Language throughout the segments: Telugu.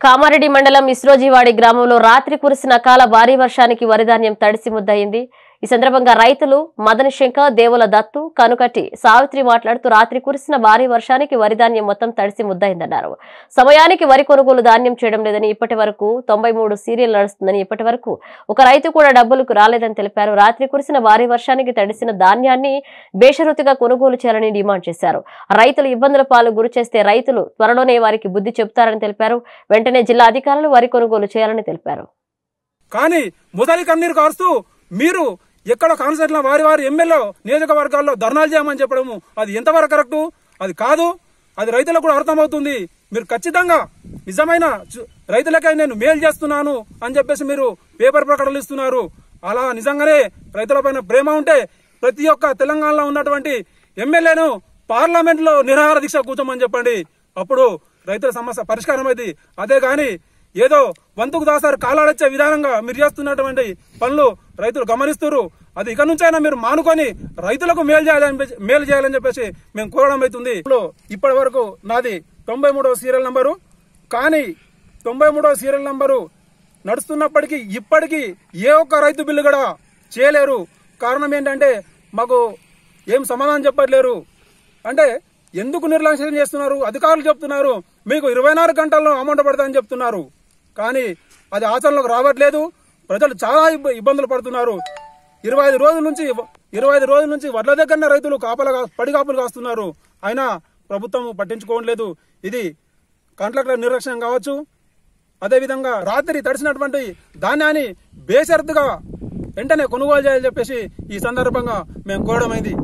కామారెడ్డి మండలం ఇస్రోజీవాడి గ్రామంలో రాత్రి కురిసిన అకాల భారీ వర్షానికి వరిధాన్యం తడిసి ముద్దయింది ఈ సందర్భంగా రైతులు మదన్ శంకర్ దేవుల దత్తు కనుకట్టి సావిత్రి మాట్లాడుతూ రాత్రి కురిసిన భారీ వర్షానికి వరిధాన్యం మొత్తం తడిసి ముద్దయిందన్నారు సమయానికి వరి కొనుగోలు ధాన్యం చేయడం లేదని ఇప్పటి వరకు తొంభై మూడు సీరియల్ నడుస్తుందని ఇప్పటి వరకు ఒక రైతు కూడా డబ్బులకు రాలేదని తెలిపారు రాత్రి కురిసిన భారీ వర్షానికి తడిసిన ధాన్యాన్ని బేషరతుగా కొనుగోలు చేయాలని డిమాండ్ చేశారు రైతులు ఇబ్బందుల పాలు గురి చేస్తే రైతులు త్వరలోనే వారికి బుద్ధి చెబుతారని తెలిపారు వెంటనే జిల్లా అధికారులు వరి కొనుగోలు చేయాలని తెలిపారు కానీ ముదలి కన్నీరు కారుస్తూ మీరు ఎక్కడ కాన్సెంట్ల వారి వారి ఎమ్మెల్యే నియోజకవర్గాల్లో ధర్నాలు చేయమని చెప్పడము అది ఎంతవరకు కరెక్టు అది కాదు అది రైతులకు కూడా అర్థమవుతుంది మీరు ఖచ్చితంగా నిజమైన చు- రైతులకై నేను మేలు చేస్తున్నాను అని చెప్పేసి మీరు పేపర్ ప్రకటనలు ఇస్తున్నారు అలా నిజంగానే రైతులపైన ప్రేమ ఉంటే ప్రతి ఒక్క తెలంగాణలో ఉన్నటువంటి ఎమ్మెల్యేను పార్లమెంట్ లో నిరాహార దీక్ష కూర్చోమని చెప్పండి అప్పుడు రైతుల సమస్య పరిష్కారం అయింది అదే గాని ఏదో వంతుకు దాసారు కాలాడొచ్చే విధానంగా మీరు చేస్తున్నటువంటి పనులు రైతులు గమనిస్తున్నారు అది ఇక నుంచైనా మీరు మానుకొని రైతులకు మేలు చేయాలని చెప్పేసి- మేలు చేయాలని చెప్పేసి మేము కోరడం అవుతుంది ఇప్పటి వరకు నాది తొంభై మూడవ సీరియల్ నంబరు కానీ తొంభై మూడవ సీరియల్ నంబరు నడుస్తున్నప్పటికీ ఇప్పటికీ ఏ ఒక్క రైతు బిల్లు కూడా చేయలేరు కారణం ఏంటంటే మాకు ఏం సమాధానం చెప్పట్లేరు అంటే ఎందుకు నిర్లక్ష్యం చేస్తున్నారు అధికారులు చెప్తున్నారు మీకు ఇరవై నాలుగు గంటల్లో అమౌంట్ పడతాయని చెప్తున్నారు కానీ అది ఆచరణలోకి రావట్లేదు ప్రజలు చాలా ఇబ్బ- ఇబ్బందులు పడుతున్నారు ఇరవై ఐదు రోజుల నుంచి ఇరవై ఐదు రోజుల నుంచి వడ్ల దగ్గర రైతులు కాపలా పడిగాపులు కాస్తున్నారు అయినా ప్రభుత్వం పట్టించుకోవట్లేదు ఇది కాంట్రాక్టర్ నిర్లక్ష్యం కావచ్చు అదేవిధంగా రాత్రి తడిసినటువంటి ధాన్యాన్ని బేషరతుగా వెంటనే కొనుగోలు చేయాలని చెప్పేసి ఈ సందర్భంగా మేము కోరడమైంది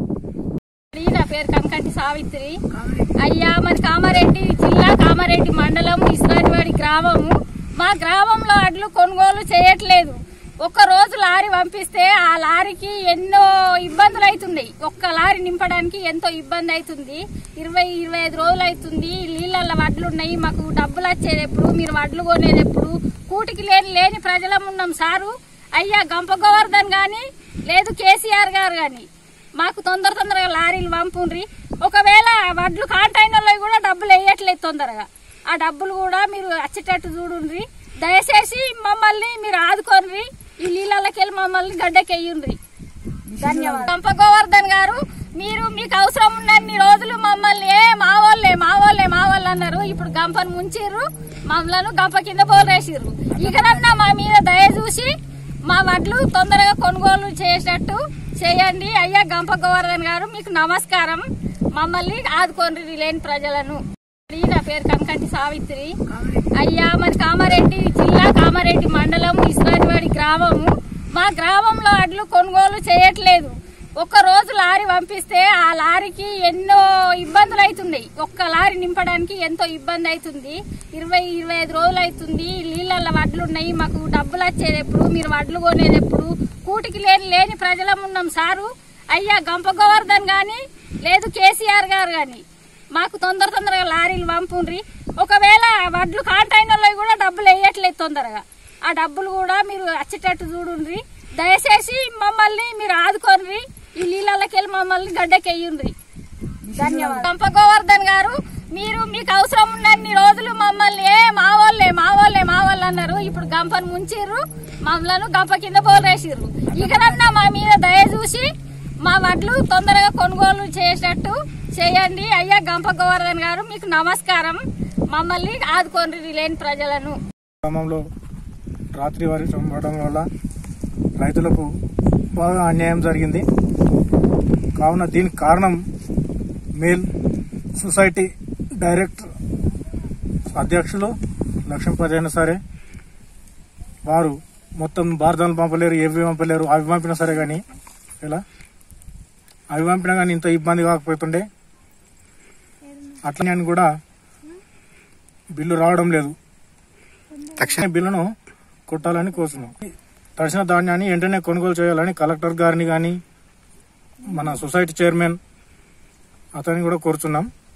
నా పేరు కనకంటి సావిత్రి అయ్యా మరి కామారెడ్డి జిల్లా కామారెడ్డి మండలం ఇస్రాటివాడి గ్రామము మా గ్రామంలో అడ్లు కొనుగోలు చేయట్లేదు ఒక్క రోజు లారీ పంపిస్తే ఆ లారీకి ఎన్నో ఇబ్బందులు అవుతున్నాయి ఒక్క లారీ నింపడానికి ఎంతో ఇబ్బంది అవుతుంది ఇరవై ఇరవై ఐదు రోజులు అవుతుంది నీళ్ళల్లో వడ్లు ఉన్నాయి మాకు డబ్బులు వచ్చేది ఎప్పుడు మీరు వడ్లు కొనేది ఎప్పుడు కూటికి లేని లేని ప్రజలం ఉన్నాం సారు అయ్యా గంప గోవర్ధన్ గాని లేదు కేసీఆర్ గారు గాని మాకు తొందర తొందరగా లారీలు పంపుండ్రి ఒకవేళ వడ్లు కాంటైనర్లో కూడా డబ్బులు వేయట్లేదు తొందరగా ఆ డబ్బులు కూడా మీరు వచ్చేటట్టు చూడుండ్రి దయచేసి మమ్మల్ని మీరు ఆదుకోండి ఈ నీళ్ళకి వెళ్ళి మమ్మల్ని గడ్డకెయ్యుండ్రి ధన్యవాదాలు గంప గోవర్ధన్ గారు మీరు మీకు అవసరం ఉన్నన్ని రోజులు మమ్మల్ని ఏ మా వాళ్ళే మా వాళ్ళే మా వాళ్ళు అన్నారు ఇప్పుడు గంపను ముంచిర్రు మమ్మల్ని గంప కింద పోలేసిర్రు ఇకనన్నా మా మీద దయ చూసి మా వడ్లు తొందరగా కొనుగోలు చేసేటట్టు చేయండి అయ్యా గంప గోవర్ధన్ గారు మీకు నమస్కారం మమ్మల్ని ఆదుకోండి లేని ప్రజలను నా పేరు కనకంటి సావిత్రి అయ్యా మరి కామారెడ్డి జిల్లా కామారెడ్డి మండలం ఇస్రాటివాడి గ్రామము మా గ్రామంలో అడ్లు కొనుగోలు చేయట్లేదు ఒక్క రోజు లారీ పంపిస్తే ఆ లారీకి ఎన్నో ఇబ్బందులు అవుతున్నాయి ఒక్క లారీ నింపడానికి ఎంతో ఇబ్బంది అవుతుంది ఇరవై ఇరవై ఐదు రోజులు అవుతుంది నీళ్ళల్లో వడ్లు ఉన్నాయి మాకు డబ్బులు వచ్చేది ఎప్పుడు మీరు వడ్లు కొనేది ఎప్పుడు కూటికి లేని లేని ప్రజలం ఉన్నాం సారు అయ్యా గంప గోవర్ధన్ గాని లేదు కేసీఆర్ గారు గాని మాకు తొందర తొందరగా లారీలు పంపుండ్రి ఒకవేళ వడ్లు కాంటైనర్లో కూడా డబ్బులు వేయట్లేదు తొందరగా ఆ డబ్బులు కూడా మీరు వచ్చేటట్టు చూడుండ్రి దయచేసి మమ్మల్ని మీరు ఆదుకోండి ఈ నీళ్ళకి వెళ్ళి మమ్మల్ని గడ్డకెయ్యుండ్రి ధన్యవాదాలు గంప గోవర్ధన్ గారు మీరు మీకు అవసరం ఉన్నన్ని రోజులు మమ్మల్ని ఏ మా వాళ్ళే మా వాళ్ళే మా వాళ్ళు అన్నారు ఇప్పుడు గంపను ముంచిర్రు మమ్మల్ని గంప కింద పోలేసిర్రు ఇకనన్నా మా మీద దయ చూసి మా వడ్లు తొందరగా కొనుగోలు చేసేటట్టు చేయండి అయ్యా గంప గోవర్ధన్ గారు మీకు నమస్కారం మమ్మల్ని ఆదుకోండి లేని ప్రజలను గ్రామంలో రాత్రి వర్షం పడడం వల్ల రైతులకు బాగా అన్యాయం జరిగింది కావున దీనికి కారణం మేల్ సొసైటీ డైరెక్టర్ అధ్యక్షులు లక్ష్మీపతి అయినా సరే వారు మొత్తం భారతాలు పంపలేరు ఏవి పంపలేరు అవి పంపినా సరే కానీ ఇలా అవి పంపినా కానీ ఇంత ఇబ్బంది కాకపోతుండే అట్లనే కూడా బిల్లు రావడం లేదు తక్షణ బిల్లును కొట్టాలని కోరుతున్నాం తడిసిన ధాన్యాన్ని వెంటనే కొనుగోలు చేయాలని కలెక్టర్ గారిని కానీ మన సొసైటీ చైర్మన్ అతన్ని కూడా కోరుతున్నాం